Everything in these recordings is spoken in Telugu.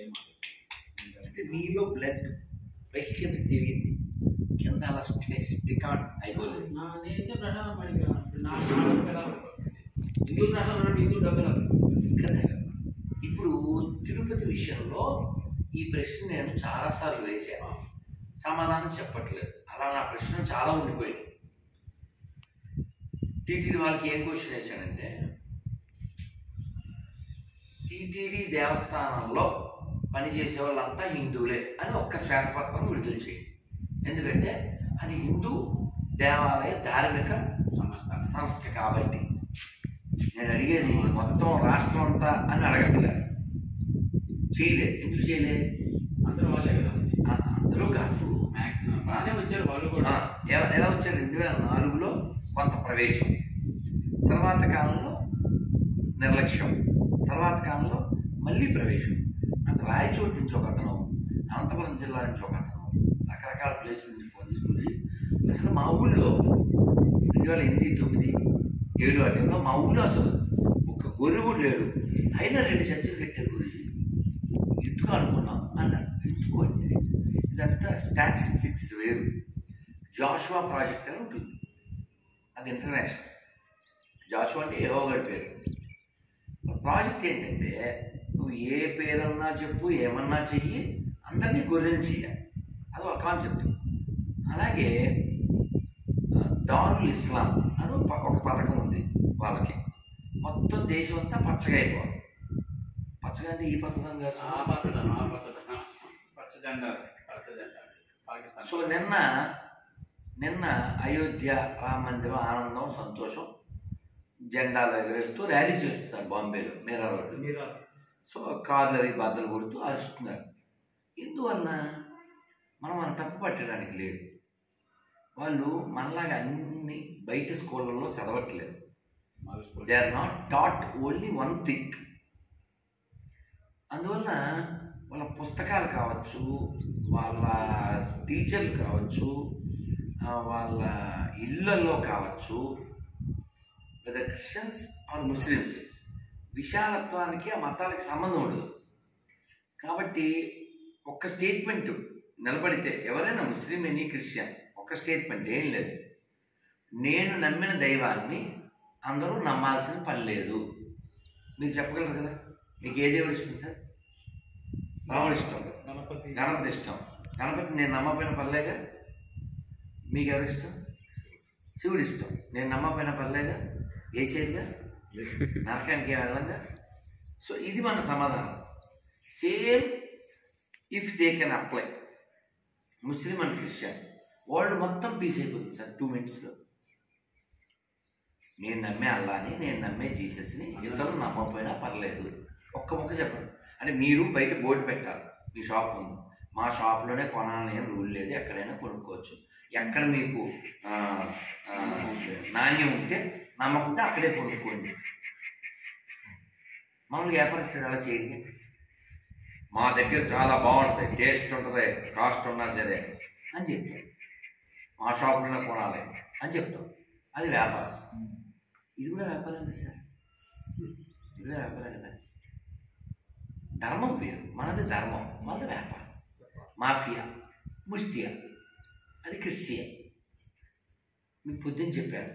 అయితే మీలో బ్లడ్ పైకి కింద తిరిగింది కింద అలా స్టే స్టిక్ ఆన్ అయిపోలేదు నా నేనైతే ప్రధాన పడిగా నా నా డబ్బులు ఎలా హిందూ ప్రధాన హిందూ డబ్బులు కదా ఇప్పుడు తిరుపతి విషయంలో ఈ ప్రశ్న నేను చాలాసార్లు వేశాను సమాధానం చెప్పట్లేదు అలా నా ప్రశ్న చాలా ఉండిపోయినాయి టీటీడీ వాళ్ళకి ఏం క్వశ్చన్ వేశానంటే టీటీడీ దేవస్థానంలో పనిచేసే వాళ్ళంతా హిందువులే అని ఒక్క శ్వేతపత్రం విడుదల చేయి ఎందుకంటే అది హిందూ దేవాలయ ధార్మిక సంస్థ సంస్థ కాబట్టి నేను అడిగేది మొత్తం రాష్ట్రం అంతా అని అడగట్లేదు చేయలే ఎందుకు చేయలే అందరూ వాళ్ళే కదా ఆ, అందరూ కాదు మ్యాక్సిమం బాగానే వచ్చారు వాళ్ళు కూడా ఆ, ఎవ- ఎలా వచ్చారు రెండు వేల నాలుగులో కొంత ప్రవేశం తర్వాత కాలంలో నిర్లక్ష్యం తర్వాత కాలంలో మళ్ళీ ప్రవేశం నాకు రాయచోటు నుంచి ఒక అతను అనంతపురం జిల్లా నుంచి ఒక అతను రకరకాల ప్లేసుల నుంచి ఫోన్ చేసుకుని అసలు మా ఊళ్ళో రెండు వేల ఎనిమిది తొమ్మిది ఏడు ఆ టైంలో మా ఊళ్ళో అసలు ఒక గొర్రె కూడా లేడు అయినా రెండు చర్చలు కట్టారు గురించి ఎందుకు అనుకున్నాం అన్నారు ఎందుకు అంటే ఇదంతా స్టాటిస్టిక్స్ వేరు జాషువా ప్రాజెక్ట్ అని ఉంటుంది అది ఇంటర్నేషనల్ జాషువా అంటే ఏవో గడి పేరు ప్రాజెక్ట్ ఏంటంటే నువ్వు ఏ పేరన్నా చెప్పు ఏమన్నా చెయ్యి అందరినీ గొర్రెలు చేయాలి అది ఒక కాన్సెప్ట్ అలాగే ఆ, దారుల్ ఇస్లాం అని ఒక ప- ఒక పథకం ఉంది వాళ్ళకి మొత్తం దేశం అంతా పచ్చగా అయిపోవాలి పచ్చగా అంటే ఈ పచ్చదనం కాదు ఆ పచ్చదనం ఆ పచ్చదనం పచ్చజెండా పచ్చజెండా పాకిస్తాన్ సో నిన్న నిన్న అయోధ్య రామ మందిరం ఆనందం సంతోషం జెండాలు ఎగరేస్తూ ర్యాలీ చేస్తున్నారు బాంబేలో మీరా రోడ్డు మీరు సో కార్లు అవి బద్దలు కొడుతూ అరుస్తున్నారు ఎందువలన మనం మన తప్పు పట్టడానికి లేదు వాళ్ళు మనలాగా అన్ని బయట స్కూళ్ళల్లో చదవట్లేదు they are not taught only one thing అందువల్ల వాళ్ళ పుస్తకాలు కావచ్చు వాళ్ళ టీచర్లు కావచ్చు ఆ, వాళ్ళ ఇళ్ళల్లో కావచ్చు వెదర్ క్రిస్టియన్స్ ఆర్ ముస్లిమ్స్ విశాలత్వానికి ఆ మతాలకి సంబంధం ఉండదు కాబట్టి ఒక్క స్టేట్మెంట్ నిలబడితే ఎవరైనా ముస్లిం ఎనీ క్రిస్టియన్ ఒక్క స్టేట్మెంట్ ఏం లేదు నేను నమ్మిన దైవాన్ని అందరూ నమ్మాల్సిన పని లేదు మీరు చెప్పగలరు కదా మీకు ఏ దేవుడు ఇష్టం సార్ రాముడు ఇష్టం గణపతి గణపతి ఇష్టం గణపతి నేను నమ్మపోయిన పర్లేగా మీకు ఎవరు ఇష్టం శివుడు ఇష్టం నేను నమ్మపోయిన పర్లేగా వేసేదిగా నరకానికి ఏ విధంగా సో ఇది మన సమాధానం same if they can apply Muslim and Christian world మొత్తం పీస్ అయిపోతుంది సార్ టూ మినిట్స్లో నేను నమ్మే అల్లాని నేను నమ్మే జీసస్ని ఇతరులు నమ్మకపోయినా పర్లేదు ఒక్క ముక్క చెప్పండి అంటే మీరు బయట బోర్డు పెట్టాలి మీ షాప్ ఉంది మా షాప్లోనే కొనాలని ఏం రూల్ లేదు ఎక్కడైనా కొనుక్కోవచ్చు ఎక్కడ మీకు ఆ, ఆ, నాణ్యం ఉంటే నమ్మకుంటే అక్కడే కొనుక్కోండి మామూలుగా వ్యాపారస్తులు ఎలా చేయండి మా దగ్గర చాలా బాగుంటుంది టేస్ట్ ఉంటుంది కాస్ట్ ఉన్నా సరే అని చెప్తాం మా షాప్లోనే కొనాలి అని చెప్తాం అది వ్యాపారం ఇది కూడా వ్యాపారం కదా సార్ ఇది కూడా వ్యాపారం కదా ధర్మం వేరు మనది ధర్మం మనది వ్యాపారం మాఫియా ముష్టియా అది క్రిస్టియన్ మీకు పొద్దున్న చెప్పాను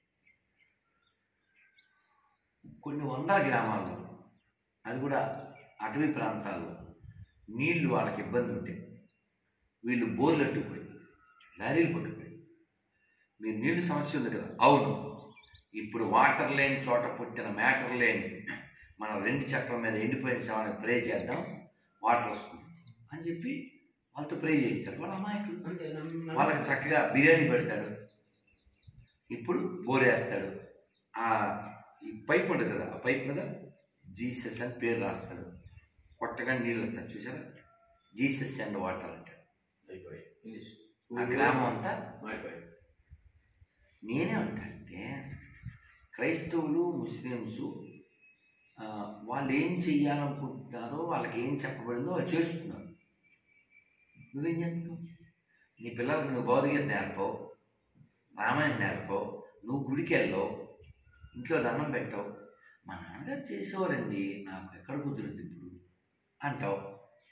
కొన్ని వందల గ్రామాల్లో అది కూడా అటవీ ప్రాంతాల్లో నీళ్లు వాళ్ళకి ఇబ్బంది ఉంటే వీళ్ళు బోర్లు అట్టుకుపోయి లారీలు పట్టుకుపోయి మీరు నీళ్ళు సమస్య ఉంది కదా అవును ఇప్పుడు వాటర్ లేని చోట పుట్టిన మ్యాటర్ లేని మనం రెండు చక్రం మీద ఎండిపోయిన శవాన్ని ప్రే చేద్దాం వాటర్ వస్తుంది అని చెప్పి వాళ్ళతో ప్రే చేస్తారు వాళ్ళ అమాయకులు అంటే నమ్మ- వాళ్ళకి చక్కగా బిర్యానీ పెడతాడు ఇప్పుడు బోరేస్తాడు ఆ ఈ పైప్ ఉంటుంది కదా ఆ పైప్ మీద జీసస్ అని పేరు రాస్తాడు కొట్టగా నీళ్ళు వస్తాయి చూసారా జీసస్ అండ్ వాటర్ అంటాడు అయిపోయి ఇంగ్లీష్ ఆ గ్రామం అంతా అయిపోయి నేనే అంటే క్రైస్తవులు ముస్లిమ్స్ ఆ, వాళ్ళు ఏం చెయ్యాలనుకుంటున్నారో వాళ్ళకి ఏం చెప్పబడిందో వాళ్ళు చేస్తున్నారు నువ్వేం చేస్తున్నావు నీ పిల్లలకు నువ్వు భౌతికత నేర్పవు రామాయణం నేర్పవు నువ్వు గుడికి వెళ్ళవు ఇంట్లో దండం పెట్టవు మా నాన్నగారు చేసేవారండి నాకు ఎక్కడ కుదురుద్ది ఇప్పుడు అంటావు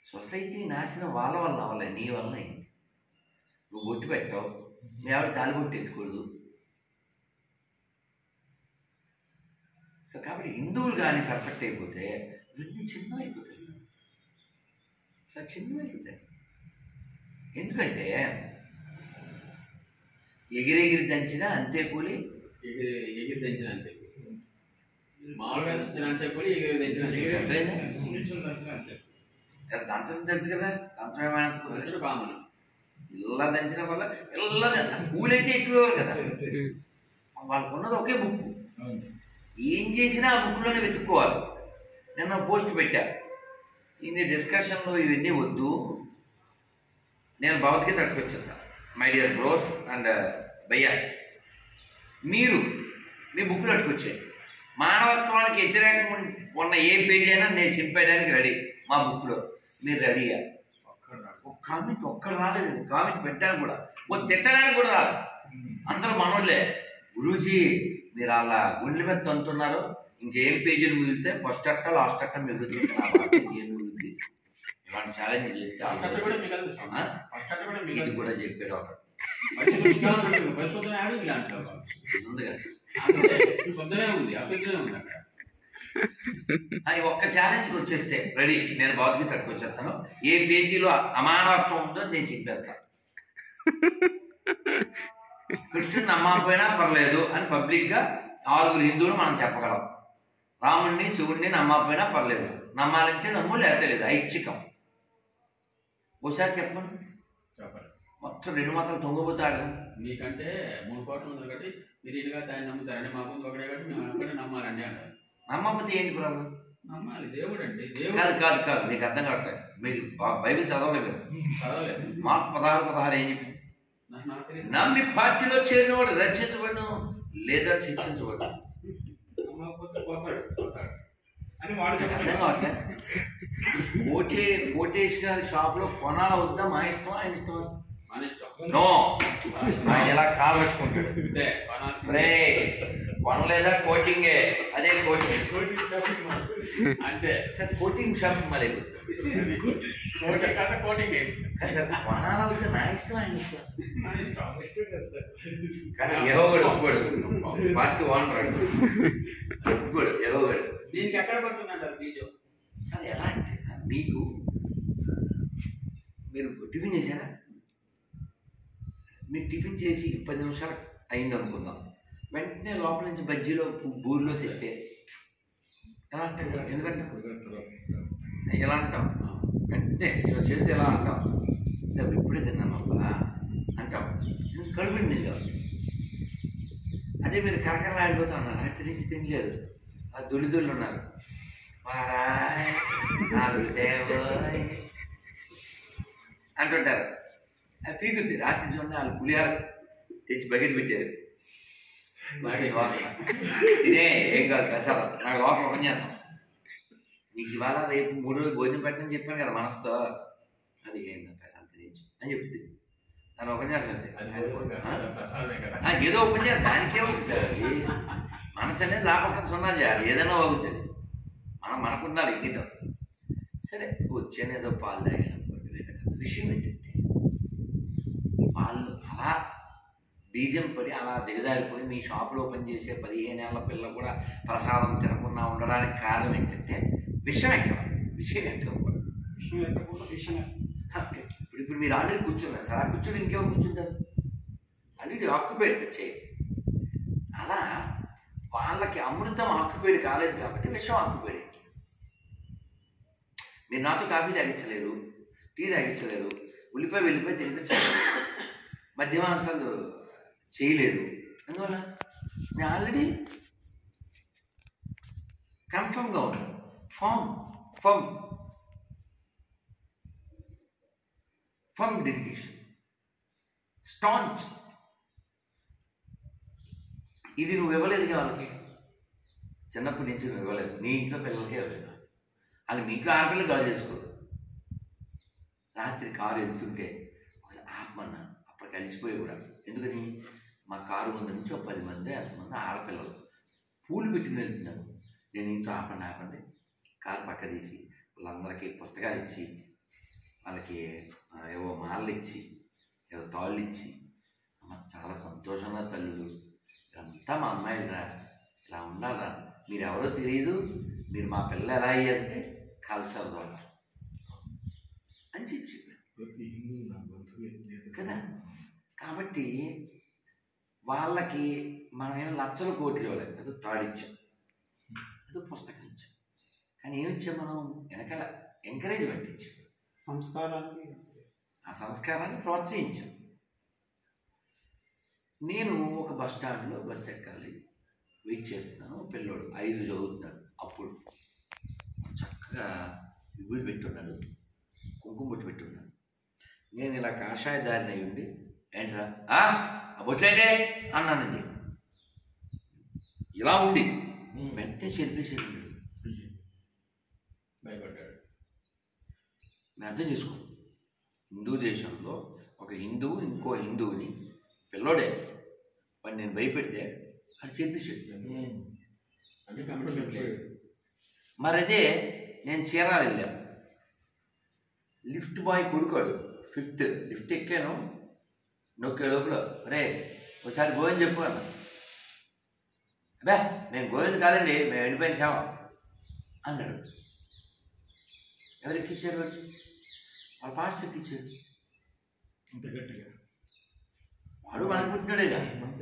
సొసైటీ నాశనం వాళ్ళ వల్ల అవ్వలే నీ వల్ల అయింది నువ్వు బొట్టు పెట్టావు మీ ఆవిడ తాలి బొట్టు ఎత్తుకూడదు సో కాబట్టి హిందువులు కానీ పర్ఫెక్ట్ అయిపోతే ఇవన్నీ చిన్న అయిపోతాయి సార్ చాలా చిన్న అయిపోతాయి ఎందుకంటే ఎగిరెగిరి దంచినా అంతే కూలి ఎగిరి ఎగిరి తెంచిన అంతే మామూలుగా తెంచిన అంతే కూడా ఎగిరి తెంచిన అంతే కూడా. ఎప్పుడైనా నిల్చుని దంచిన అంతే. దంచడం తెలుసు కదా దంచడం ఏమైనా కుదరదు. అంతటి కామన్ ఇలా దంచడం వల్ల ఇలా కూలైతే ఎక్కువ కదా వాళ్ళకు ఉన్నది ఒకే బుక్ అవును. ఏం చేసినా ఆ బుక్లోనే వెతుక్కోవాలి నిన్న పోస్ట్ పెట్టా ఇన్ని డిస్కషన్లు ఇవన్నీ వద్దు నేను Bhagavad Gita అట్టుకొచ్చేస్తా my dear bros and బయ్యాస్ మీరు మీ బుక్లు అట్టుకొచ్చాయి మానవత్వానికి వ్యతిరేకంగా ఉన్- ఉన్న ఏ పేజీ అయినా నేను చింపేయడానికి రెడీ మా బుక్లో మీరు రెడీయా ఒక కామెంట్ ఒక్కరు రాలేదు కామెంట్ పెట్టడానికి కూడా ఓ తిట్టడానికి కూడా రాలేదు అందరూ మనోళ్ళే గురూజీ మీరు అలా గుండెల మీద తంతున్నారు ఇంకేం పేజీలు మిగిలితే ఫస్ట్ అట్ట లాస్ట్ అట్ట మిగులుతుంది ఇంకేం మిగులుతుంది ఇలాంటి ఛాలెంజ్ చేస్తే ఫస్ట్ అట్ట కూడా మిగలదు ఆ? ఫస్ట్ అట్ట కూడా ఇది మిగలదు కూడా చెప్పాడు ఒకడు. పరిశుద్ధంగా ఉంటుంది. పరిశుద్ధం యాడ్ ఉంది దాంట్లో ఇది ఉంది కదా అంతే. శుద్ధమే ఉంది అశుద్ధమే ఉంది అక్కడ అది ఒక్క ఛాలెంజ్కి వచ్చేస్తే రెడీ నేను భగవద్గీత కట్టుకొచ్చేస్తాను ఏ పేజీలో అమానవత్వం ఉందో నేను చెప్పేస్తాను కృష్ణుని నమ్మకపోయినా పర్లేదు అని పబ్లిక్గా ఆరుగురు హిందువులు మనం చెప్పగలం రాముడిని శివుడిని నమ్మకపోయినా పర్లేదు నమ్మాలంటే నమ్ము లేకపోతే లేదు ఐచ్ఛికం ఒకసారి చెప్పండి చెప్పండి మొత్తం రెండు మాత్రం తొంగపోతాడు మీకంటే మూడు కోట్లు ఉంది కాబట్టి మీరు ఇదిగా దాన్ని నమ్ముతారండి మా ముందు ఒకటే కాబట్టి మేము అక్కడే నమ్మాలండి అంటారు నమ్మకపోతే ఏంటి ప్రాబ్లం నమ్మాలి దేవుడు అండి దేవుడు కాదు కాదు కాదు మీకు అర్థం కావట్లేదు మీకు బా- బైబిల్ చదవలేదు మీరు చదవలేదు మార్క్ పదహారు పదహారు ఏం చెప్పింది నాకు నాకు తెలియదు నమ్మి పార్టీలో చేరినవాడు రక్షించబడు లేదా శిక్షించబడు నమ్మకపోతే పోతాడు పోతాడు. అని వాడు అర్థం చెప్తాడు కావట్లే కోటే కోటేష్ గారి షాప్ లో కొనాల వద్దా మా ఇష్టం ఆయన ఇష్టం మన ఇష్టం నో మన ఇష్టం. ఆయన ఎలా కాలు పెట్టుకుంటాడు అంతే కొనాల్సిందే. రే కొనలేదా కోటింగే అదే కోటింగ్ కోటి షాపింగ్ మాల్. అంతే సార్ కోటింగ్ షాప్ మళ్ళీ కోటింగ్ కాదు కోటింగ్ సార్ కొనాల వద్దా నా ఇష్టం ఆయన ఇష్టం నా ఇష్టం, ఆ ఇష్టం కదా సార్. కానీ యహోగడు ఒప్పుకోడు పార్టీ ఓనర్ ఒప్పుకోడు యహోగడు దీనికి ఎక్కడ పడుతుంది అంటారు బీజం సార్ ఎలా అంటే సార్ మీకు మీరు టిఫిన్ చేశారా మీరు టిఫిన్ చేసి పది నిమిషాలు అయింది అనుకుందాం వెంటనే లోపల నుంచి బజ్జీలో పు- బూరిలో తెస్తే ఎలా అంటాం ఎందుకంటే ఎలా అంటాం వెంటనే ఇలా చేస్తే ఎలా అంటాం సార్ ఇప్పుడే తిన్నామబ్బా అంటాం కడుపు నిండింది కాబట్టి. అదే మీరు కరకరలా ఆడిపోతా ఉన్నారు రాత్రి నుంచి తినలేదు ఆ దొల్లి దొల్లి ఉన్నారు వారాయ్ నాలుగు దేవోయ్ అంటుంటారు అది పీకుద్ది రాత్రి చూడండి వాళ్ళు పులిహార తెచ్చి బకెట్ పెట్టారు వచ్చింది వాసన ఇదే ఏం కాదు ప్రసాదం నాకు లోపల ఉపన్యాసం నీకు ఇవాళ రేపు మూడు రోజులు భోజనం పెట్టని చెప్పాను కదా మనసుతో అది ఏం కాదు, ప్రసాదం తినేయచ్చు అని చెప్తుంది నన్ను ఉపన్యాసం అంటే అది అది పోతుంది. ఆ? ప్రసాదమే కదా ఆ, ఏదో ఉపన్యాసం దానికే ఉంది సార్ అది మనసు అనేది లాపకం సున్నా చేయాలి ఏదైనా అవుతుంది మనం మనకు ఉండాలి ఇంగితం సరే వచ్చాను ఏదో పాలు తాగాను అనుకోండి వేరే కథ. విషయం ఏంటంటే వాళ్ళు అలా బీజం పడి అలా దిగజారిపోయి మీ షాపులో పనిచేసే పదిహేను ఏళ్ళ పిల్ల కూడా ప్రసాదం తినకుండా ఉండడానికి కారణం ఏంటంటే విషం ఎక్కడం విషయం ఎక్కకూడదు విషయం ఎక్కకుండా విషయమే. హ, ఇప్పుడు ఇప్పుడు మీరు ఆల్రెడీ కూర్చున్నారు సార్ ఆ కూర్చొని ఇంకెవరు కూర్చుంటారు ఆల్రెడీ ఆక్యుపైడ్ చేయి అలా వాళ్ళకి అమృతం ఆక్యుపైడ్ కాలేదు కాబట్టి విషం ఆక్యుపైడ్ మీరు నాతో కాఫీ తాగించలేరు టీ తాగించలేరు ఉల్లిపాయ వెళ్ళిపోయి తినిపించలేదు మధ్యమాంసాలు చేయలేదు అందువల్ల నేను ఆల్రెడీ కన్ఫర్మ్గా ఉన్నాను firm firm firm dedication staunch ఇది నువ్వు ఇవ్వలేదుగా వాళ్ళకి చిన్నప్పటి నుంచి నువ్వు ఇవ్వలేదు నీ ఇంట్లో పిల్లలకే ఇవ్వలేదు వాళ్ళు మీ ఇంట్లో ఆడపిల్లలు కాదు చేసుకోరు రాత్రి కారు వెళ్తుంటే ఒకసారి ఆపమన్నా అప్పుడు కలిసిపోయి కూడా ఎందుకని మా కారు ముందు నుంచి ఒక పది మంది ఎంతమంది ఆడపిల్లలు పూలు పెట్టుకుని వెళ్తున్నారు నేను ఇంట్లో ఆపండి ఆపండి కారు పక్క తీసి వాళ్ళందరికీ పుస్తకాలు ఇచ్చి వాళ్ళకి ఆ, ఏవో మాలలు ఇచ్చి ఏవో తాళ్ళు ఇచ్చి అమ్మ చాలా సంతోషంగా తల్లులు ఇదంతా మా అమ్మాయిలరా ఇలా ఉండాలా మీరు ఎవరో తెలియదు మీరు మా పిల్ల ఎలా అయ్యారంటే కల్చర్ ద్వారా అని చెప్పి చెప్పారు ప్రతి హిందువు నా బంధువే లేదు కదా కాబట్టి వాళ్ళకి మనం ఏం లక్షల కోట్లు ఇవ్వలేదు ఏదో తాడిచ్చాం ఏదో పుస్తకం ఇచ్చాం కానీ ఏమి ఇచ్చాం మనం వెనకాల ఎంకరేజ్మెంట్ ఇచ్చాం సంస్కారాన్ని ఆ సంస్కారాన్ని ప్రోత్సహించాం నేను ఒక బస్ స్టాండ్లో బస్ ఎక్కాలి వెయిట్ చేస్తున్నాను ఓ పిల్లోడు ఐదు చదువుతున్నాడు అప్పుడు చక్కగా విభూతి పెట్టున్నాడు కుంకుమ బొట్టు పెట్టున్నాడు నేను ఇలా కాషాయ దారిని అయి ఉండి ఏంట్రా "ఆ, ఆ బొట్లేంటే అన్నానండి ఇలా ఉండి వెంటనే చెరిపేసాడు భయపడ్డాడు మేము అర్థం చేసుకో హిందూ దేశంలో ఒక హిందువు ఇంకో హిందువుని పిల్లోడే వాడు నేను భయపెడితే అది చేపించాడు అంటే కమిట్మెంట్ లేదు మరి అదే నేను చీరాలు వెళ్ళాను లిఫ్ట్ బాయ్ కొడుకాడు ఫిఫ్త్ లిఫ్ట్ ఎక్కాను నొక్కే లోపల రే ఒకసారి గోవింద్ చెప్పు అన్న అబ్బే మేము గోవింద్ కాదండి మేము ఎండిపోయిన సేవ అన్నాడు ఎవరు ఎక్కిచ్చారు వాడు వాళ్ళ పాస్టర్ ఎక్కిచ్చాడు అంత గట్టిగా వాడు మనకు పుట్టినాడేగా అంతే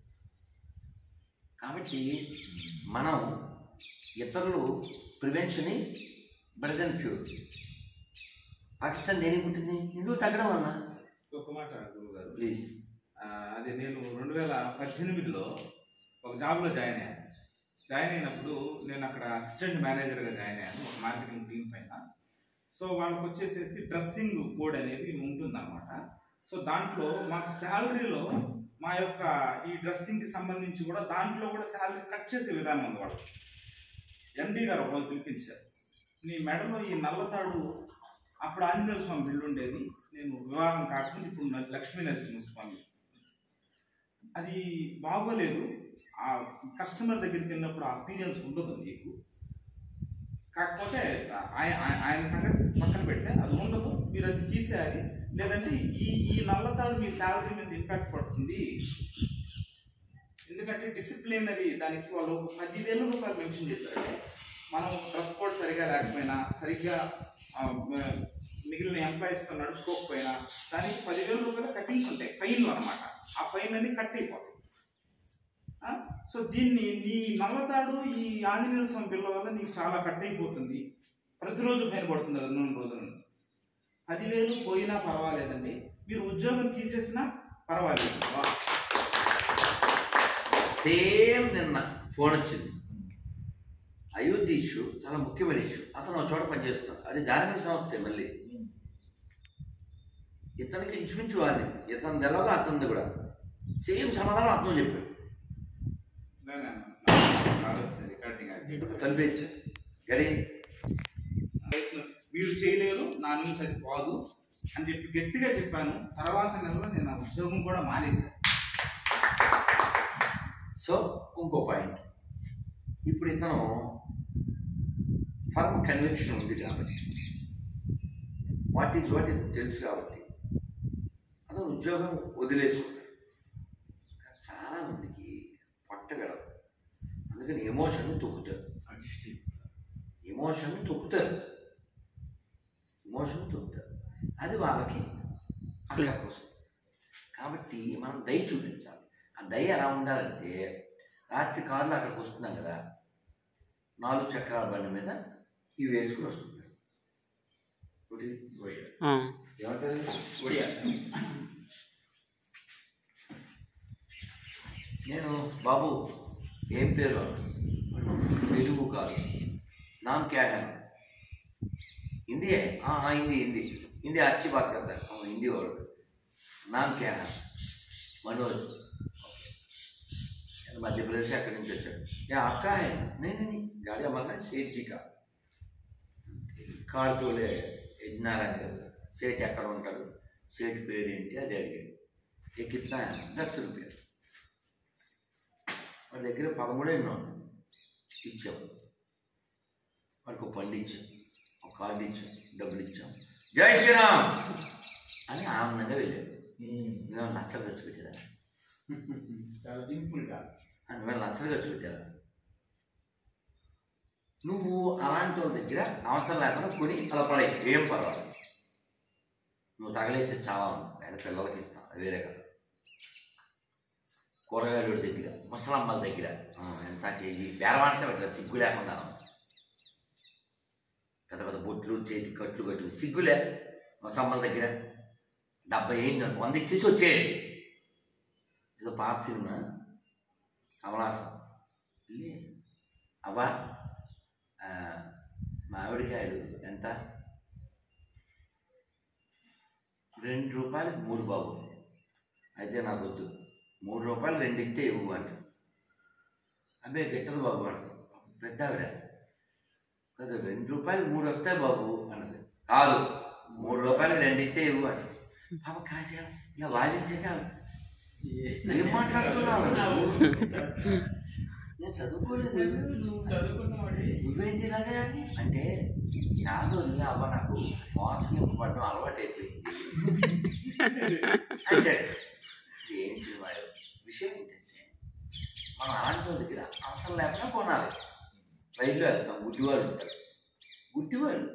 కాబట్టి మనం ఇతరులు prevention is better than cure Pakistan దేనికి పుట్టింది హిందువులు తగ్గడం వల్ల ఒక మాట గురువు గారు ప్లీజ్ ఆ, అది నేను రెండు వేల పద్దెనిమిదిలో ఒక జాబ్లో జాయిన్ అయ్యాను జాయిన్ అయినప్పుడు నేను అక్కడ అసిస్టెంట్ మేనేజర్గా జాయిన్ అయ్యాను ఒక మార్కెటింగ్ టీం పైన సో వాళ్ళకి వచ్చేసేసి డ్రెస్సింగ్ కోడ్ అనేది ఉంటుందన్నమాట సో దాంట్లో మాకు శాలరీలో మా యొక్క ఈ డ్రెస్సింగ్కి సంబంధించి కూడా దాంట్లో కూడా శాలరీ కట్ చేసే విధానం ఉంది వాళ్ళు ఎండి గారు ఒకరోజు పిలిపించారు నీ మెడలో ఈ నల్లతాడు అప్పుడు ఆంజనేయ స్వామి బిల్లు ఉండేది నేను వివాహం కాకుండా ఇప్పుడు న- లక్ష్మీ నరసింహ స్వామి అది బాగోలేదు ఆ కస్టమర్ దగ్గరికి వెళ్ళినప్పుడు ఆ అపీరియన్స్ ఉండదు నీకు కాకపోతే ఆయన ఆయన- ఆయన సంగతి పక్కన పెడితే అది ఉండదు మీరు అది తీసేయాలి లేదంటే ఈ ఈ నల్లతాడు మీ శాలరీ మీద ఇంపాక్ట్ పడుతుంది ఎందుకంటే డిసిప్లినరీ దానికి వాళ్ళు ఒక పదివేల రూపాయలు మెన్షన్ చేశారు మనం డ్రెస్ కోడ్ సరిగా లేకపోయినా సరిగ్గా ఆ, మ- మిగిలిన ఎంప్లాయీస్తో నడుచుకోకపోయినా దానికి పదివేల రూపాయలు కట్టింగ్స్ ఉంటాయి ఫైన్లు అనమాట ఆ ఫైన్ అన్ని కట్ అయిపోతాయి ఆ? సో దీన్ని నీ నల్లతాడు ఈ ఆంజనేయ స్వామి బిల్ల వల్ల నీకు చాలా కట్ అయిపోతుంది ప్రతిరోజు ఫైన్ పడుతుంది అది రెండు రోజుల నుండి పదివేలు పోయినా పర్వాలేదండి మీరు ఉద్యోగం తీసేసినా పర్వాలేదు వా. సేమ్ నిన్న ఫోన్ వచ్చింది అయోధ్య ఇష్యూ చాలా ముఖ్యమైన ఇష్యూ అతను ఒక చోట పనిచేస్తున్నాడు అది ధార్మిక సంస్థే మళ్ళీ ఇతనికి ఇంచుమించు వారిని ఇతని ఎలాగో అతనిది కూడా సేమ్ సమాధానం అతను చెప్పాడు లే, లే, లే. కాదు, సరే, రికార్డింగ్ అది. కలిపేసి గడి మీరు చేయలేరు నా నుంచి అది కాదు అని చెప్పి గట్టిగా చెప్పాను తర్వాత నెలలో నేను ఆ ఉద్యోగం కూడా మానేశాను సో ఇంకో పాయింట్ ఇప్పుడు ఇతను ఫర్మ్ కన్విక్షన్ ఉంది కాబట్టి వాట్ ఈజ్ వాట్ ఇది తెలుసు కాబట్టి అతను ఉద్యోగం వదిలేసుకుంటాడు చాలా మందికి పట్టగలవు అందుకని ఎమోషన్ తొక్కుతారు ఎమోషన్ తొక్కుతారు ఎమోషన్ తొక్కుతారు అది వాళ్ళకి అక్కడికి వస్తుంది కాబట్టి మనం దయ చూపించాలి ఆ దయ ఎలా ఉండాలంటే రాత్రి కారులో అక్కడికి వస్తున్నాం కదా నాలుగు చక్రాల బండి మీద ఇవి వేసుకుని వస్తుంటారు ఒకటి ఏమంటారు ఒడియా నేను బాబు ఏం పేరు తెలుగు కాదు నామ్ క్యా है हिंदी है हाँ हाँ हिंदी हिंदी हिंदी अच्छी बात करता है हाँ हिंदी वर्ड नाम क्या है मनोज నేను मध्य प्रदेश से अकड़ వచ్చాడు యా आपका है नहीं नहीं नहीं गाड़ी हमारा सेठ जी का కార్ తోలే యజ్ఞారాయణ గారు సేట్ ఎక్కడ ఉంటాడు సేట్ పేరు ఏంటి అది అడిగాడు ఏ కిतना है దస్ రూపాయలు వాడి దగ్గర పదమూడే ఎన్నో ఇచ్చాం వాడికి ఒక పండు ఇచ్చాం ఒక కార్డు ఇచ్చాం డబ్బులు ఇచ్చాం జై శ్రీరామ్ అని ఆనందంగా వెళ్ళాడు నేను లక్షలు ఖర్చు పెట్టేదా చాలా సింపుల్గా నువ్వు లక్షలు ఖర్చు పెట్టేదా నువ్వు అలాంటి వాళ్ళ దగ్గర అవసరం లేకుండా కొని అలా పడే ఏం పర్వాలేదు నువ్వు తగలేసి చాలా లేదా పిల్లలకి ఇస్తాం అది వేరే కదా కూరగాయల దగ్గర ముసలమ్మల దగ్గర ఆ, ఎంత కేజీ బేరవాడితే పెట్టారు సిగ్గు లేకుండా పెద్ద పెద్ద బొట్లు చేతి కట్లు కట్లు సిగ్గులే ముసలమ్మల దగ్గర డెబ్బై అయింది అనుకో, వంద ఇచ్చేసి వచ్చేయాలి ఏదో పాత సినిమా కమలాసం వెళ్ళి అవ్వా ఆ, మామిడికాయలు ఎంత రెండు రూపాయలకి మూడు బాబు అయితే నాకు వద్దు మూడు రూపాయలు రెండు ఇస్తే ఇవ్వు అంట అబ్బే గిట్టలు బాబు అంట పెద్ద ఆవిడ కదా రెండు రూపాయలు మూడు వస్తాయి బాబు అన్నది కాదు మూడు రూపాయలు రెండు ఇస్తే ఇవ్వు అంట పాప కాసా ఇలా వాదించక ఏం మాట్లాడుతున్నావు నేను చదువుకోలేదు నువ్వు చదువుకున్నావాడి నువ్వేంటి ఇలాగా అంటే చాలా రోజులుగా అవ్వ నాకు మోసగింపబడడం అలవాటు అయిపోయింది అంటే ఏం సినిమా విషయం ఏంటంటే మనం అలాంటి వాళ్ళ దగ్గర అవసరం లేకుండా కొనాలి రైల్లో వెళ్తాం గుడ్డివాళ్ళు ఉంటారు గుడ్డివాళ్ళు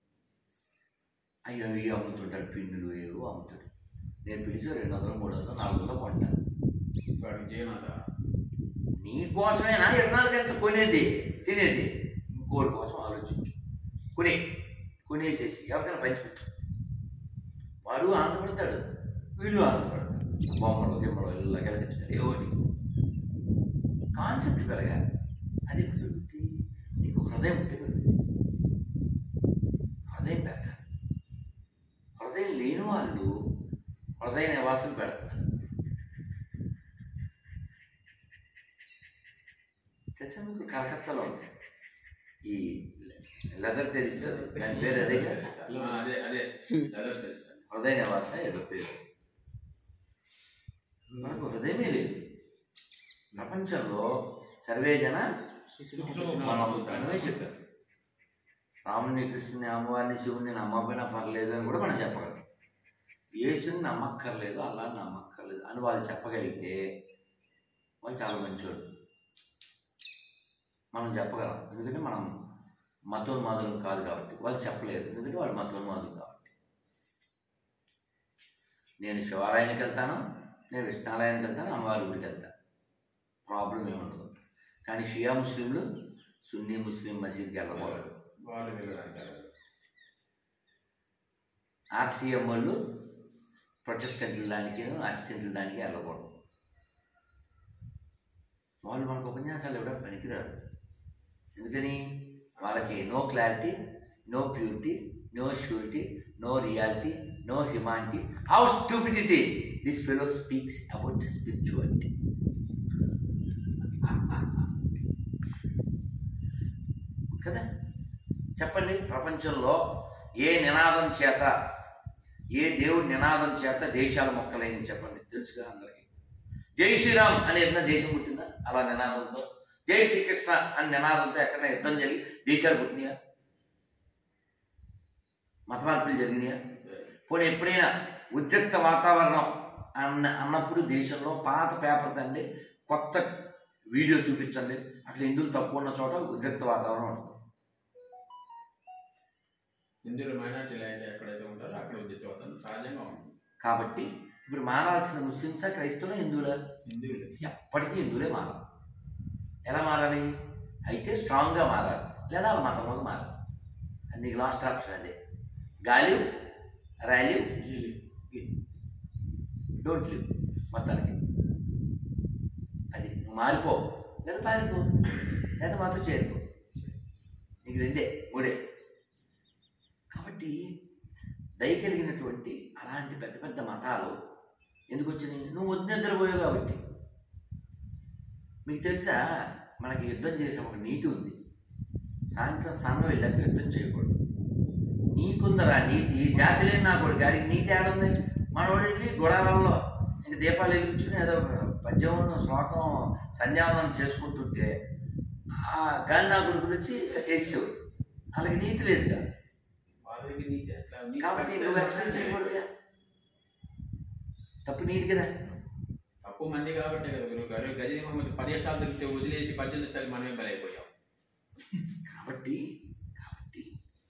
అయ్యో ఇవి అమ్ముతుంటారు పిండులు ఏవో అమ్ముతాడు నేను పిలిచి రెండు వందలు మూడు వందలు నాలుగు వందలు కొంటాను వాడికి చేయమాత నీ కోసమేనా ఇరవై నాలుగు గంటలు కొనేది తినేది ఇంకోటి కోసం ఆలోచించు కొనే కొనేసేసి ఎవరికైనా పంచిపెట్టు వాడు ఆనందపడతాడు వీళ్ళు ఆనందపడతారు బొమ్మలు గిమ్మలు ఇల్లు గెలకించారు ఏవోటి కాన్సెప్ట్ పెరగాలి అది పెరుగుతుంది నీకు హృదయం ఉంటే పెరుగుతుంది హృదయం పెరగాలి హృదయం లేని వాళ్ళు హృదయ నివాసం పెడతారు తెలుసా మీకు కలకత్తాలో ఉంది ఈ లెదర్ తెలుస్తుంది దాని పేరు అదేగా ఆ, అదే అదే అదే తెలుసు హృదయ నివాస ఏదో పేరు మనకు హృదయమే లేదు ప్రపంచంలో సర్వేజన మనం మనమే చెప్పారు రాముని కృష్ణుని అమ్మవారిని శివుని నమ్మకపోయినా పర్లేదు అని కూడా మనం చెప్పగలం యేసుని నమ్మక్కర్లేదు అలా నమ్మక్కర్లేదు అని వాళ్ళు చెప్పగలిగితే వాళ్ళు చాలా మంచోడు మనం చెప్పగలం ఎందుకంటే మనం మతోన్మాదులం కాదు కాబట్టి వాళ్ళు చెప్పలేరు ఎందుకంటే వాళ్ళు మతోన్మాదులు కాబట్టి నేను శివాలయానికి వెళ్తాను నేను విష్ణాలయానికి వెళ్తాను అమ్మవారి గుడికి వెళ్తాను ప్రాబ్లం ఏముండదు కానీ షియా ముస్లింలు సున్నీ ముస్లిం మసీద్కి వెళ్ళకూడదు వాళ్ళు వెళ్ళడానికి ఆర్సీఎం వాళ్ళు ప్రొటెస్టెంట్ల దానికి అసిస్టెంట్ల దానికి వెళ్ళకూడదు వాళ్ళు మనకు ఉపన్యాసాలు ఇవ్వడం పనికిరారు ఎందుకని వాళ్ళకి no clarity no purity no surety no reality no humanity how stupidity this fellow speaks about spirituality కదా చెప్పండి ప్రపంచంలో ఏ నినాదం చేత ఏ దేవుడి నినాదం చేత దేశాలు మొక్కలైంది చెప్పండి తెలుసుగా అందరికీ జై శ్రీరామ్ అనే ఏదైనా దేశం పుట్టిందా అలా నినాదంతో జై శ్రీకృష్ణ అని నినాదంతో ఎక్కడైనా యుద్ధం జరిగి దేశాలు పుట్టినాయా మత మార్పులు జరిగినాయా పోనీ ఎప్పుడైనా ఉద్రిక్త వాతావరణం అన్న అన్నప్పుడు దేశంలో పాత పేపర్ తండి కొత్త వీడియో చూపించండి అక్కడ హిందువులు తక్కువ ఉన్న చోట ఉద్రిక్త వాతావరణం ఉంటుంది హిందువులు మైనార్టీలు అయితే ఎక్కడైతే ఉంటారో అక్కడ ఉద్యోగం సహజంగా ఉంటుంది కాబట్టి ఇప్పుడు మారాల్సిన ముస్లిమ్సా క్రైస్తవులా హిందువులా హిందువులు ఎప్పటికీ హిందువులే మారాలి ఎలా మారాలి అయితే స్ట్రాంగ్గా మారాలి లేదా వాళ్ళ మతంలోకి మారాలి అది నీకు లాస్ట్ ఆప్షన్ అదే గాలివ్ ర్యాలివ్ డోంట్ లివ్ మొత్తానికి అది నువ్వు మారిపో లేదా పారిపో లేదా మాతో చేరిపో నీకు రెండే మూడే కాబట్టి దయ కలిగినటువంటి అలాంటి పెద్ద పెద్ద మతాలు ఎందుకు వచ్చినాయి నువ్వు వద్దు నిద్రపోయావు కాబట్టి మీకు తెలుసా మనకి యుద్ధం చేసే ఒక నీతి ఉంది సాయంత్రం సన్న వెళ్ళాక యుద్ధం చేయకూడదు నీకుందరా నీతి జాతి లేని నా కొడుకు గాడికి నీతి ఆడుంది మనోడు వెళ్ళి గుడారంలో ఇంక దీపాలు వెలిగించుకుని ఏదో ఒక పద్యం శ్లోకం సంధ్యావందనం చేసుకుంటుంటే ఆ గాలి నా కొడుకులు వచ్చి వేసేవాడు వాళ్ళకి నీతి లేదుగా వాళ్ళకి నీకు ఎట్లా నీకు కాబట్టి కరెక్ట్ నువ్వు ఎక్స్ప్లెయిన్ చేయకూడదుగా తప్పు నీది కదా తక్కువ మంది కాబట్టి కదా గురువు గారు గజనీ మహమ్మద్ పదిహేను సార్లు దొరికితే వదిలేసి పద్దెనిమిది సార్లు మనమే బలైపోయాం కాబట్టి కాబట్టి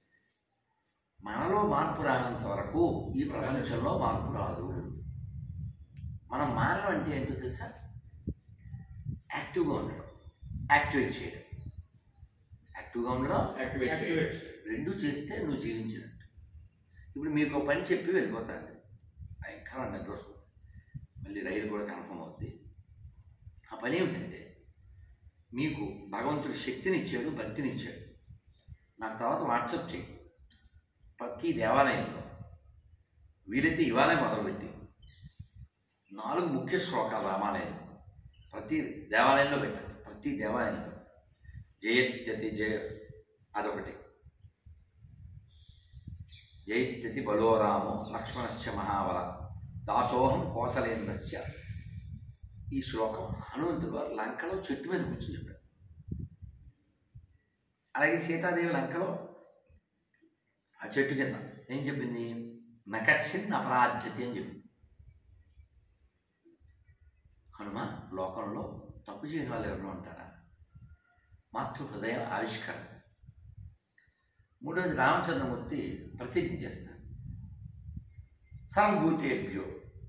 మనలో మార్పు రానంత వరకు ఈ ప్రపంచంలో మార్పు రాదు మనం మారడం అంటే ఏంటో తెలుసా యాక్టివ్గా ఉండడం యాక్టివేట్ చేయడం యాక్టివ్గా ఉండడం యాక్టివేట్ చేయాలి యాక్టివేట్ రెండు చేస్తే నువ్వు జీవించినట్టు ఇప్పుడు మీకు ఒక పని చెప్పి వెళ్ళిపోతాను భయంకరమైన నిద్ర వస్తుంది మళ్ళీ రైలు కూడా కన్ఫర్మ్ అవుద్ది ఆ పని ఏమిటంటే మీకు భగవంతుడు శక్తిని ఇచ్చాడు భక్తిని ఇచ్చాడు నాకు తర్వాత వాట్సాప్ చేయి ప్రతి దేవాలయంలో వీలైతే ఇవాళే మొదలుపెట్టి నాలుగు ముఖ్య శ్లోకాలు రామాలయంలో ప్రతి దేవాలయంలో పెట్టండి ప్రతి దేవాలయంలో జయత్యతి జయ అదొకటి జైత్యతి బలోరామో లక్ష్మణశ్చ మహాబల దాసోహం కోసలేంద్రస్య ఈ శ్లోకం హనుమంతుడు గారు లంకలో చెట్టు మీద కూర్చుని చెప్పాడు అలాగే సీతాదేవి లంకలో ఆ చెట్టు కింద ఏం చెప్పింది నకచ్చిన్ అపరాధ్యతి అని చెప్పింది హనుమ లోకంలో తప్పు చేయని వాళ్ళు ఎవరు ఉంటారా మాతృ హృదయం ఆవిష్కరణ మూడవది రామచంద్రమూర్తి ప్రతిజ్ఞ చేస్తాను సంభూతేభ్యో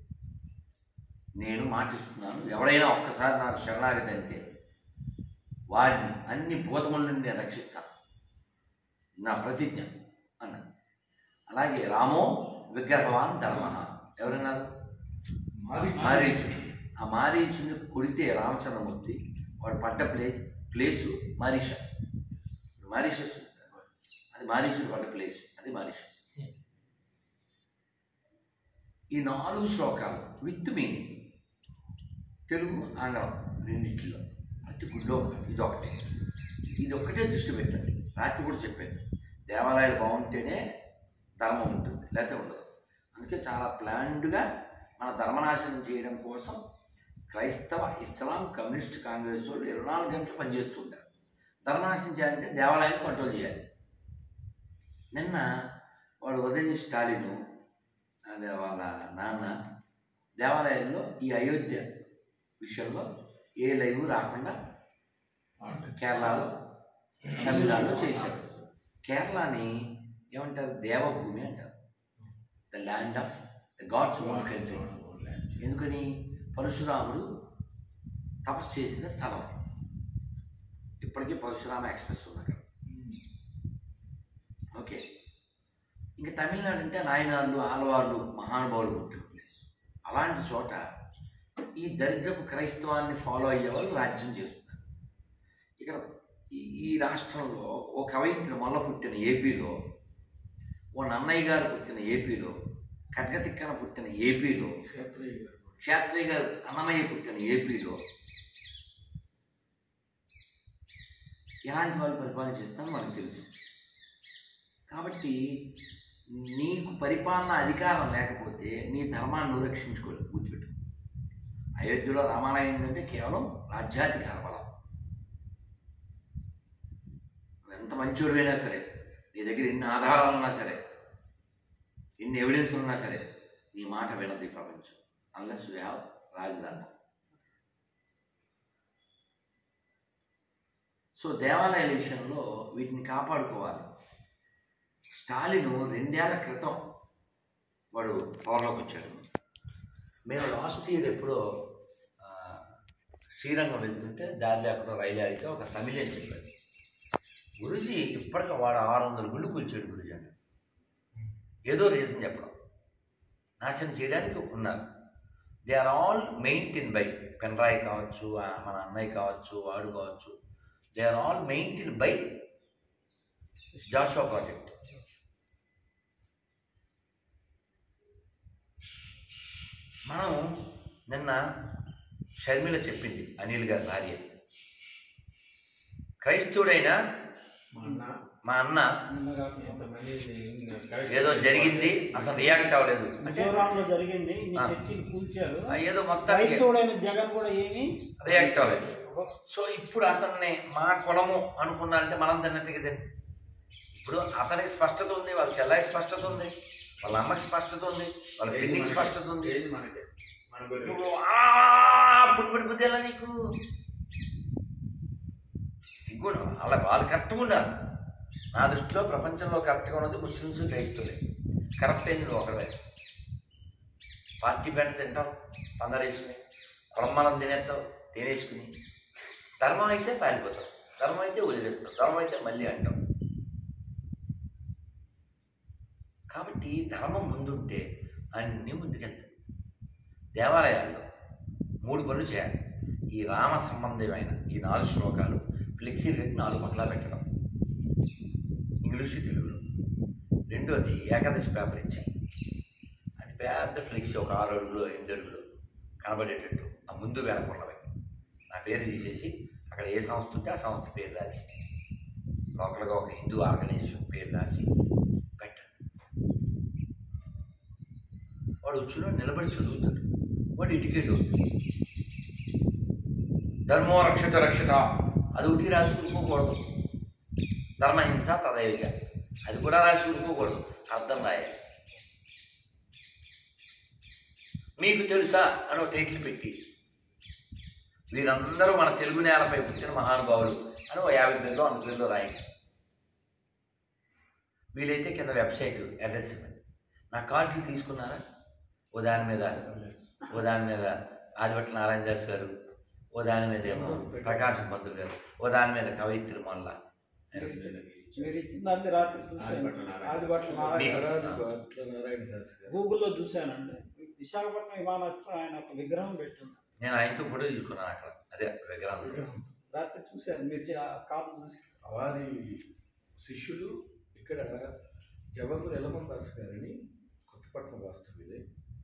నేను మాటిస్తున్నాను ఎవడైనా ఒక్కసారి నాకు శరణాగతి అంటే వాడిని అన్ని భూతముల నుండి నేను రక్షిస్తాను నా ప్రతిజ్ఞ అన్నాను అలాగే రామో విగ్రహవాన్ ధర్మ ఎవరన్నారు మారీచుడు ఆ మారీచుని కొడితే రామచంద్రమూర్తి వాడు పడ్డ ప్లే ప్లేసు మారిషస్ మారిషస్ అది మారీచుడు పడ్డ ప్లేస్ అది మారిషస్ ఈ నాలుగు శ్లోకాలు విత్ మీనింగ్ తెలుగు ఆంగ్లం రెండింటిలో ప్రతి గుడిలో ఒకటి ఇది ఒకటి ఇది ఒక్కటే దృష్టి పెట్టండి రాత్రి కూడా చెప్పాను దేవాలయాలు బాగుంటేనే ధర్మం ఉంటుంది లేకపోతే ఉండదు అందుకే చాలా ప్లాన్డ్గా మన ధర్మనాశనం చేయడం కోసం క్రైస్తవ ఇస్లాం కమ్యూనిస్ట్ కాంగ్రెస్ వాళ్ళు ఇరవై నాలుగు గంటలు పనిచేస్తుంటారు ధర్మనాశనం చేయాలంటే దేవాలయాన్ని కంట్రోల్ చేయాలి నిన్న వాడు ఉదయం స్టాలిన్ అదే వాళ్ళ నాన్న దేవాలయంలో ఈ అయోధ్య విషయంలో ఏ లైవ్ రాకుండా కేరళలో తమిళనాడులో చేశారు కేరళని ఏమంటారు దేవభూమి అంటారు the land of the God's own country ఎందుకని పరశురాముడు తపస్సు చేసిన స్థలం అది ఇప్పటికీ పరశురామ ఎక్స్ప్రెస్ ఉంది అక్కడ ఓకే ఇంకా తమిళనాడు అంటే నాయనాళ్ళు ఆలవార్లు మహానుభావులు పుట్టిన ప్లేస్ అలాంటి చోట ఈ దరిద్రపు క్రైస్తవాన్ని ఫాలో అయ్యే వాళ్ళు రాజ్యం చేస్తున్నారు ఇక్కడ ఈ ఈ రాష్ట్రంలో ఓ కవయిత్రి మొల్ల పుట్టిన ఏపీలో ఓ నన్నయ్య గారు పుట్టిన ఏపీలో ఖడ్గతిక్కన పుట్టిన ఏపీలో క్షేత్రయ్య గారు అన్నమయ్య పుట్టిన ఏపీలో ఎలాంటి వాళ్ళు పరిపాలన చేస్తారో మనకు తెలుసు కాబట్టి నీకు పరిపాలన అధికారం లేకపోతే నీ ధర్మాన్ని నువ్వు రక్షించుకోలేవు గుర్తుపెట్టు అయోధ్యలో రామాలయం ఏంటంటే కేవలం రాజ్యాధికార బలం నువ్వు ఎంత మంచోడివైనా సరే నీ దగ్గర ఎన్ని ఆధారాలు ఉన్నా సరే ఎన్ని ఎవిడెన్స్ ఉన్నా సరే నీ మాట వినదు ఈ ప్రపంచం అన్లెస్ యూ హ్యావ్ రాజధాని సో దేవాలయాల విషయంలో వీటిని కాపాడుకోవాలి స్టాలిన్ రెండేళ్ల క్రితం వాడు పవర్లోకి వచ్చాడు మేము లాస్ట్ ఇయర్ ఎప్పుడో ఆ, శ్రీరంగం వెళ్తుంటే దారిలో ఎక్కడో రైలు అయితే ఒక తమిళని చెప్పాడు గురుజీ ఇప్పటికి వాడు ఆరు వందల గుళ్ళు కూల్చాడు గురుజీ అని ఏదో రీజన్ చెప్పడం నాశనం చేయడానికి ఉన్నారు they are all maintain by పెన్రాయ్ కావచ్చు ఆ మన అన్నయ్య కావచ్చు వాడు కావచ్చు they are all maintain by Joshua project మనం నిన్న షర్మిల చెప్పింది అనిల్ గారి భార్య క్రైస్తవుడైనా మా అన్న ఏదో జరిగింది అతను రియాక్ట్ అవ్వలేదు అంటే మిజోరాంలో జరిగింది ఇన్ని ఆ. చర్చిలు కూల్చారు ఆ ఏదో మొత్తానికి క్రైస్తవుడైన జగన్ కూడా ఏమి రియాక్ట్ అవ్వలేదు సో ఇప్పుడు అతన్ని మా కులము అనుకున్నారంటే మనం తిన్నట్టుగా తిని ఇప్పుడు అతనికి స్పష్టత ఉంది వాళ్ళ చెల్లాయి స్పష్టత ఉంది వాళ్ళ అమ్మకి స్పష్టత ఉంది వాళ్ళ ఏది పెళ్లికి మనకి? స్పష్టత ఉంది ఏది మనకి మన గురి నువ్వు ఆ పుట్టి పుట్టి బుద్ధి ఎలా నీకు సిగ్గు అలా వాళ్ళు కరెక్ట్గా ఉండాలి నా దృష్టిలో ప్రపంచంలో కరెక్ట్గా ఉన్నది ముస్లిమ్స్ క్రైస్తవులే కరెక్ట్ అయింది నువ్వు ఒకడే పార్టీ పెంట తింటావు పందరేసుకుని కులంబలం తినేస్తావు తినేసుకుని ధర్మం అయితే పారిపోతావు ధర్మం అయితే వదిలేస్తావు ధర్మం అయితే మళ్ళీ అంటావు కాబట్టి ధర్మం ముందుంటే అన్నీ ముందుకెళ్తాయి దేవాలయాల్లో మూడు పనులు చేయాలి ఈ రామ సంబంధమైన ఈ నాలుగు శ్లోకాలు ఫ్లెక్సీలు పెట్టి నాలుగు పట్ల పెట్టడం ఇంగ్లీషు తెలుగులో రెండోది ఏకాదశి పేపర్ ఇచ్చాయి అది పెద్ద ఫ్లెక్సీ ఒక ఆరు అడుగులో ఎనిమిది అడుగులో కనబడేటట్టు ఆ ముందు వెనకున్నవి నా పేరు తీసేసి అక్కడ ఏ సంస్థ ఉంటే ఆ సంస్థ పేరు రాసి లోకల్గా ఒక హిందూ ఆర్గనైజేషన్ పేరు రాసి పెట్టండి వాడు వచ్చిన నిలబడి చదువుతాడు వాడు ఎడ్యుకేట్ అవుతాడు ధర్మో రక్షిత రక్షిత అది ఒకటి రాసి ఊరుకోకూడదు ధర్మహింస తదైవచ అది కూడా రాసి ఊరుకోకూడదు అర్థం రాయాలి మీకు తెలుసా అని ఒక టైటిల్ పెట్టి వీరందరూ మన తెలుగు నేలపై పుట్టిన మహానుభావులు అని ఒక యాభై పేర్లు వంద పేర్లు రాయండి వీలైతే కింద వెబ్సైట్ అడ్రస్ ఇవ్వండి నా కార్డులు తీసుకున్నారా ఓ దాని మీద ఓ దాని మీద ఆదిపట్ల నారాయణ దాస్ గారు ఓ దాని మీద ఏమో ప్రకాశం పంతులు గారు ఓ దాని మీద కవయిత్రి మొల్ల మీరు ఇచ్చిన దాన్ని రాత్రి చూశాను ఆదిపట్ల నారాయణ. ఆదిపట్ల నారాయణ మీకు- నారాయణ దాస్ గారు గూగుల్లో చూశానండి విశాఖపట్నం విమానాశ్రయం ఆయన ఒక విగ్రహం పెట్టింది నేను ఆయనతో ఫోటో తీసుకున్నాను అక్కడ అదే విగ్రహం రాత్రి చూశాను మీరు చే- ఆ కాదు చూసి వారి శిష్యులు ఇక్కడ జవహర్ ఎలమన్ దాస్ గారని కొత్తపట్నం వాస్తవ్యులే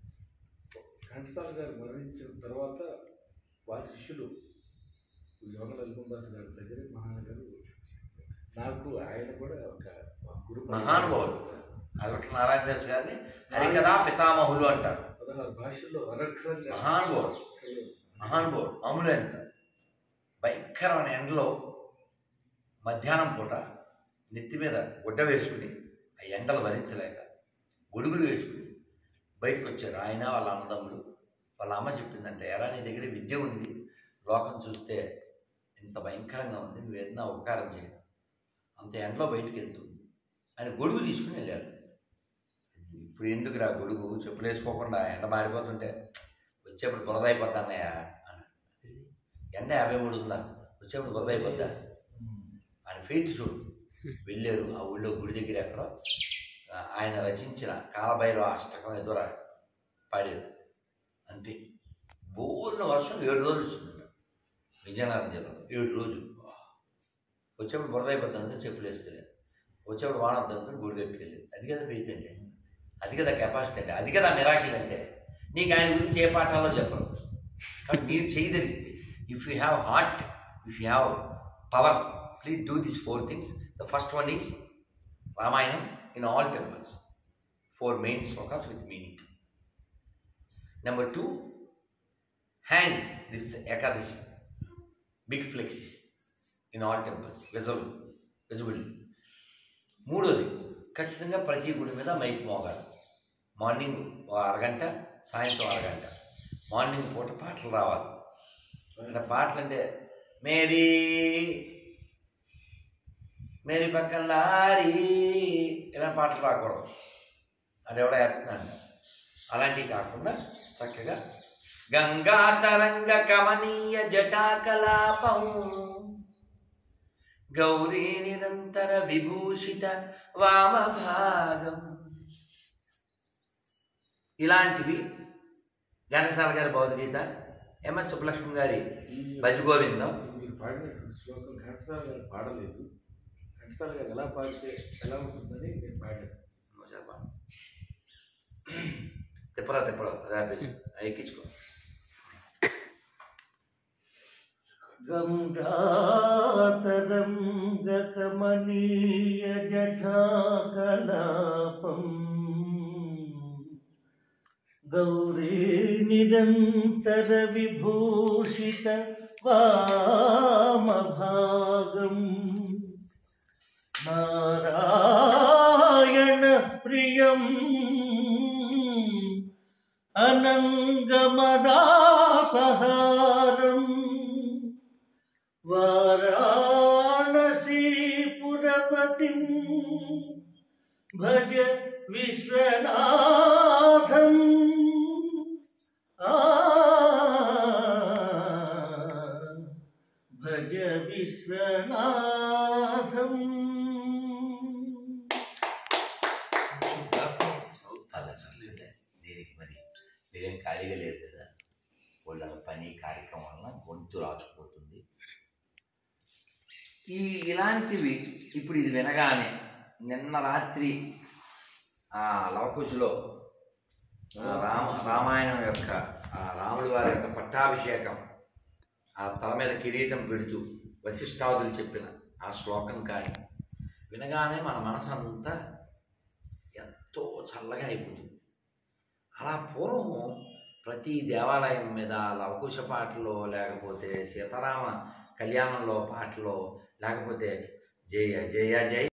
ఘంటసాల గారు మరణించిన తర్వాత వారి శిష్యులు జవహర్ ఎలమన్ దాస్ గారి దగ్గర మహానగరు నాకు ఆయన కూడా ఒక మా గురు మహానుభావుడు. ఆదిపట్ల నారాయణ దాస్ గారిని హరికథా పితామహులు అంటారు పదహారు భాషల్లో అనర్ఘంగా మహానుభావుడు. మహానుభావుడు మామూలైన కాదు. భయంకరమైన ఎండలో మధ్యాహ్నం పూట నెత్తి మీద గుడ్డ వేసుకుని ఆ ఎండలు భరించలేక గొడుగులు వేసుకుని బయటకు వచ్చారు ఆయన వాళ్ళ అన్నదమ్ములు వాళ్ళ అమ్మ చెప్పిందంటే ఎరా నీ దగ్గర విద్య ఉంది లోకం చూస్తే ఇంత భయంకరంగా ఉంది నువ్వు ఏదైనా ఉపకారం చేయడం అంత ఎండలో బయటికి వెళ్తుంది ఆయన గొడుగు తీసుకుని వెళ్ళాడు ఇప్పుడు ఎందుకు రా గొడుగు చెప్పులు వేసుకోకుండా ఎండ మారిపోతుంటే వచ్చేప్పుడు బురద అయిపోద్ది అన్నయ్య అన్నాడు ఎండ యాభై మూడు ఉందా వచ్చేప్పుడు బురద అయిపోద్దా ఆయన ఫెయిత్ చూడు వెళ్ళారు ఆ ఊళ్ళో గుడి దగ్గర ఎక్కడో ఆ, ఆయన రచించిన కాలభైరవ అష్టకం ఏదో రా పాడారు అంతే బోర్న వర్షం ఏడు రోజులు వచ్చిందంట విజయనగరం జిల్లాలో ఏడు రోజులు వచ్చేప్పుడు బురద అయిపోద్ది అనుకుని చెప్పులు వేసుకోలేదు వచ్చేప్పుడు వాన వద్దు అనుకుని గుడి కట్టుకెళ్ళి అది కదా ఫెయిత్ అంటే అది కదా కెపాసిటీ అంటే అది కదా మిరాకిల్ అంటే నీకు ఆయన గురించి ఏ పాఠాల్లో చెప్పరు కాబట్టి మీరు చేయదలిస్తే if you have heart if you have power please do this four things the first one is Ramayanam in all temples four main shlokas with meaning number two hang this Ekadashi big flexis in all temples visible visible మూడోది ఖచ్చితంగా ప్రతి గుడి మీద మైక్ మోగాలి మార్నింగ్ ఓ అరగంట సాయంత్రం అరగంట మార్నింగ్ పూట పాటలు రావాలి అంటే పాటలు అంటే మేరీ మేరీ పక్కన లారీ ఇలా పాటలు రాకూడదు అది ఎవడో వేస్తున్నాడు అలాంటివి కాకుండా చక్కగా గంగా తరంగ కమనీయ జటాకలాపం గౌరీ నిరంతర విభూషిత వామభాగం ఇలాంటివి ఘంటసాల గారి భౌతిగీత ఎంఎస్ సుబ్బలక్ష్మి గారి భజగోవిందం మీరు పాడినటువంటి శ్లోకం ఘంటసాల గారు పాడలేదు ఘంటసాల గారు ఎలా పాడితే ఎలా ఉంటుందని నేను పాడాను తిప్పరా తిప్పరా అదే ఆపేసి ఎక్కించుకో గంగాతరంగకమనీయ జఠాకలాపం గౌరీ నిరంతర విభూషిత వామభాగం నారాయణ ప్రియం అనంగమదాపహారం వారాణసీపురపతిం భజ విశ్వనాథం ఆ భజ విశ్వనాథం చాలా చదివిందే దీనికి మరి మీరేం ఖాళీగా లేదు కదా వాళ్ళ పని కార్యక్రమం వలన గొంతు రాచుకుపోతుంది ఈ ఇలాంటివి ఇప్పుడు ఇది వినగానే నిన్న రాత్రి ఆ లవకుశలో ఆ రామ రామాయణం యొక్క ఆ రాముడి వారి యొక్క పట్టాభిషేకం ఆ తల మీద కిరీటం పెడుతూ వశిష్ఠాదులు చెప్పిన ఆ శ్లోకం కానీ వినగానే మన మనసు అంతా ఎంతో చల్లగా అయిపోతుంది అలా పూర్వం ప్రతి దేవాలయం మీద లవకుశ పాటలో లేకపోతే సీతారామ కళ్యాణంలో పాటలో లేకపోతే జయ జయ జయ